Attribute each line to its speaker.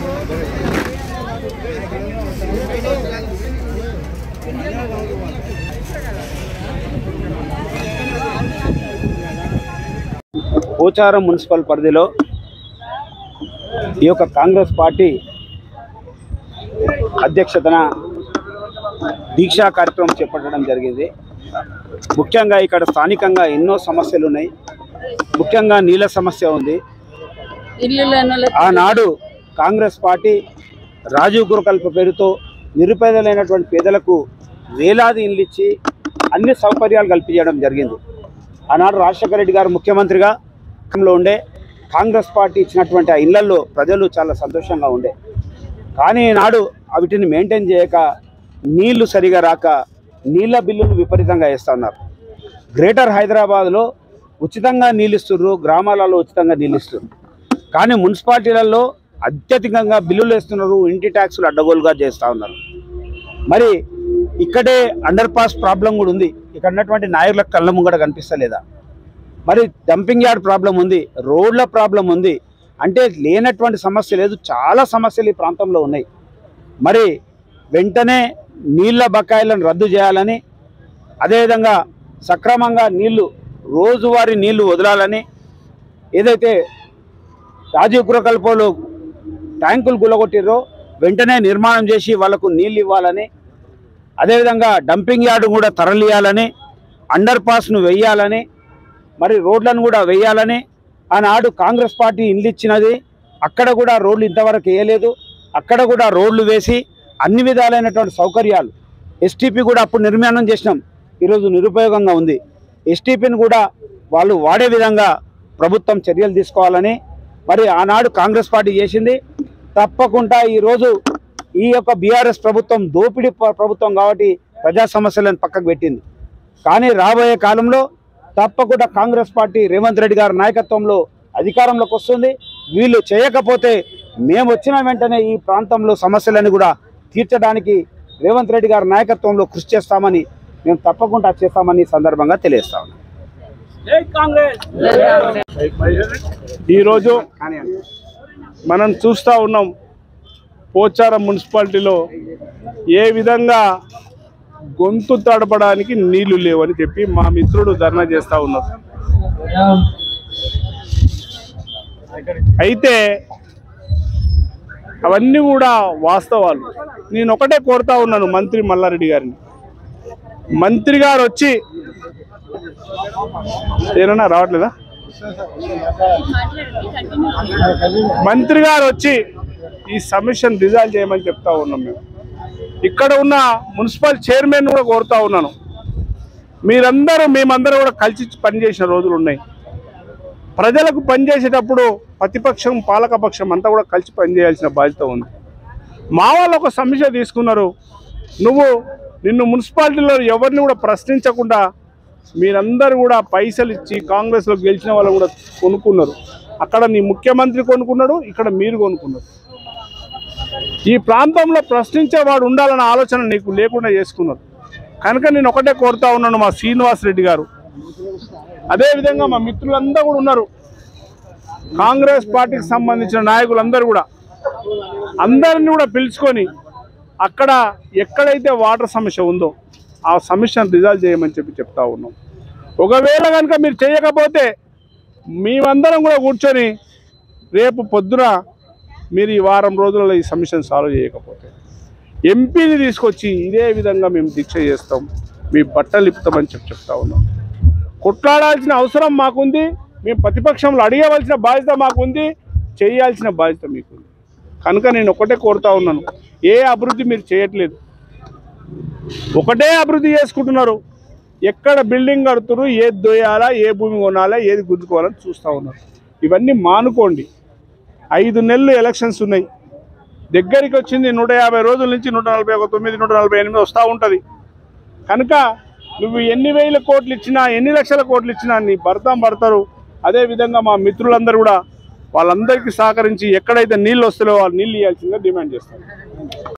Speaker 1: Pocharam municipal పరిధిలో ఈ యొక్క కాంగ్రెస్ పార్టీ అధ్యక్షతన దీక్షా కార్యక్రమం చేపట్టడం జరిగింది ముఖ్యంగా ఇక్కడ స్థానికంగా ఎన్నో సమస్యలు ఉన్నాయి ముఖ్యంగా నీళ్ళ సమస్య ఉంది
Speaker 2: ఇల్లు లేనోళ్ళకి
Speaker 1: ఆనాడు కాంగ్రెస్ పార్టీ రాజీవ్ గురుకల్ప పేరుతో నిరుపేదలైనటువంటి పేదలకు వేలాది ఇల్లు ఇచ్చి అన్ని సౌకర్యాలు కల్పించడం జరిగింది ఆనాడు రాజశేఖర రెడ్డి గారు ముఖ్యమంత్రిగా లో ఉండే కాంగ్రెస్ పార్టీ ఇచ్చినటువంటి ఆ ఇళ్లలో ప్రజలు చాలా సంతోషంగా ఉండే కానీ ఈనాడు వీటిని మెయింటైన్ చేయక నీళ్లు సరిగా రాక నీళ్ళ బిల్లులు విపరీతంగా వేస్తూ ఉన్నారు గ్రేటర్ హైదరాబాద్లో ఉచితంగా నీళ్ళు ఇస్తుర్రు గ్రామాలలో ఉచితంగా నీళ్ళు ఇస్తున్నారు కానీ మున్సిపాలిటీలలో అత్యధికంగా బిల్లులు వేస్తున్నారు ఇంటి ట్యాక్సులు అడ్డగోలుగా చేస్తూ ఉన్నారు మరి ఇక్కడే అండర్ పాస్ ప్రాబ్లం కూడా ఉంది ఇక్కడ ఉన్నటువంటి నాయకులకు కళ్ళ ముంగడ కనిపిస్తలేదా మరి డంపింగ్ యార్డ్ ప్రాబ్లం ఉంది రోడ్ల ప్రాబ్లం ఉంది అంటే లేనటువంటి సమస్య లేదు చాలా సమస్యలు ఈ ప్రాంతంలో ఉన్నాయి మరి వెంటనే నీళ్ళ బకాయిలను రద్దు చేయాలని అదేవిధంగా సక్రమంగా నీళ్లు రోజువారీ నీళ్లు వదలాలని ఏదైతే రాజీవ్ గృహకల్పంలో ట్యాంకులు గులగొట్టిర్రో వెంటనే నిర్మాణం చేసి వాళ్ళకు నీళ్ళు ఇవ్వాలని అదేవిధంగా డంపింగ్ యార్డు కూడా తరలియాలని అండర్ పాస్ను వెయ్యాలని మరి రోడ్లను కూడా వేయాలని ఆనాడు కాంగ్రెస్ పార్టీ ఇల్లు ఇచ్చినది అక్కడ కూడా రోడ్లు ఇంతవరకు వేయలేదు అక్కడ కూడా రోడ్లు వేసి అన్ని విధాలైనటువంటి సౌకర్యాలు ఎస్టీపీ కూడా అప్పుడు నిర్మాణం చేసినాం ఈరోజు నిరుపయోగంగా ఉంది ఎస్టీపీని కూడా వాళ్ళు వాడే విధంగా ప్రభుత్వం చర్యలు తీసుకోవాలని మరి ఆనాడు కాంగ్రెస్ పార్టీ చేసింది తప్పకుండా ఈరోజు ఈ యొక్క బీఆర్ఎస్ ప్రభుత్వం దోపిడీ ప్ర- ప్రభుత్వం కాబట్టి ప్రజా సమస్యలను పక్కకు పెట్టింది కానీ రాబోయే కాలంలో తప్పకుండా కాంగ్రెస్ పార్టీ రేవంత్ రెడ్డి గారి నాయకత్వంలో అధికారంలోకి వస్తుంది వీళ్ళు చేయకపోతే మేము వచ్చిన వెంటనే ఈ ప్రాంతంలో సమస్యలను కూడా తీర్చడానికి రేవంత్ రెడ్డి గారి నాయకత్వంలో కృషి చేస్తామని మేము తప్పకుండా చేస్తామని ఈ సందర్భంగా తెలియస్తా ఉన్నాం
Speaker 3: ఈరోజు మనం చూస్తూ ఉన్నాం పోచారం మున్సిపాలిటీలో ఏ విధంగా గొంతు తడపడానికి నీళ్లు లేవని చెప్పి మా మిత్రుడు ధర్నా చేస్తూ ఉన్నారు అయితే అవన్నీ కూడా వాస్తవాలు నేను ఒకటే కోరుతా ఉన్నాను మంత్రి మల్లారెడ్డి గారిని మంత్రి గారు వచ్చి ఏమన్నా రావట్లేదా మంత్రి గారు వచ్చి ఈ సమస్యను రిజాల్వ్ చేయమని చెప్తా ఉన్నాం మేము ఇక్కడ ఉన్న మున్సిపల్ చైర్మన్ కూడా కోరుతా ఉన్నాను మీరందరూ మేమందరూ కూడా కలిసి పనిచేసిన రోజులు ఉన్నాయి ప్రజలకు పనిచేసేటప్పుడు ప్రతిపక్షం పాలకపక్షం అంతా కూడా కలిసి పనిచేయాల్సిన బాధ్యత ఉంది మా వాళ్ళు ఒక సమస్య తీసుకున్నారు నువ్వు నిన్ను మున్సిపాలిటీలో ఎవరిని కూడా ప్రశ్నించకుండా మీరందరూ కూడా పైసలు ఇచ్చి కాంగ్రెస్లో గెలిచిన వాళ్ళు కూడా కొనుక్కున్నారు అక్కడ నీ ముఖ్యమంత్రి కొనుక్కున్నాడు ఇక్కడ మీరు కొనుక్కున్నారు ఈ ప్రాంతంలో ప్రశ్నించేవాడు ఉండాలన్న ఆలోచన నీకు లేకుండా చేసుకున్నారు కనుక నేను ఒకటే కోరుతా ఉన్నాను మా శ్రీనివాస్ రెడ్డి గారు అదేవిధంగా మా మిత్రులందరూ కూడా ఉన్నారు కాంగ్రెస్ పార్టీకి సంబంధించిన నాయకులందరూ కూడా అందరిని కూడా పిలుచుకొని అక్కడ ఎక్కడైతే వాటర్ సమస్య ఉందో ఆ సమస్యను రిజాల్వ్ చేయమని చెప్పి చెప్తా ఉన్నాం ఒకవేళ కనుక మీరు చేయకపోతే మేమందరం కూడా కూర్చొని రేపు పొద్దున మీరు ఈ వారం రోజులలో ఈ సమస్యను సాల్వ్ చేయకపోతే ఎంపీని తీసుకొచ్చి ఇదే విధంగా మేము దీక్ష చేస్తాం మీ బట్టలు ఇప్పుతామని చెప్పి చెప్తా ఉన్నాం కొట్లాడాల్సిన అవసరం మాకుంది మేము ప్రతిపక్షంలో అడిగవలసిన బాధ్యత మాకుంది చేయాల్సిన బాధ్యత మీకుంది కనుక నేను ఒకటే కోరుతా ఉన్నాను ఏ అభివృద్ధి మీరు చేయట్లేదు ఒకటే అభివృద్ధి చేసుకుంటున్నారు ఎక్కడ బిల్డింగ్ కడుతున్నారు ఏది దోయాలా ఏ భూమి కొనాలా ఏది గుంజుకోవాలని చూస్తూ ఉన్నారు ఇవన్నీ మానుకోండి ఐదు నెలలు ఎలక్షన్స్ ఉన్నాయి దగ్గరికి వచ్చింది నూట యాభై రోజుల నుంచి నూట నలభై ఒక తొమ్మిది నూట నలభై ఎనిమిది వస్తూ ఉంటుంది కనుక నువ్వు ఎన్ని వేల కోట్లు ఇచ్చినా ఎన్ని లక్షల కోట్లు ఇచ్చినా నీ భర్తం పడతారు అదేవిధంగా మా మిత్రులందరూ కూడా వాళ్ళందరికీ సహకరించి ఎక్కడైతే నీళ్ళు వస్తాయో వాళ్ళు నీళ్ళు ఇవ్వాల్సిందిగా డిమాండ్ చేస్తారు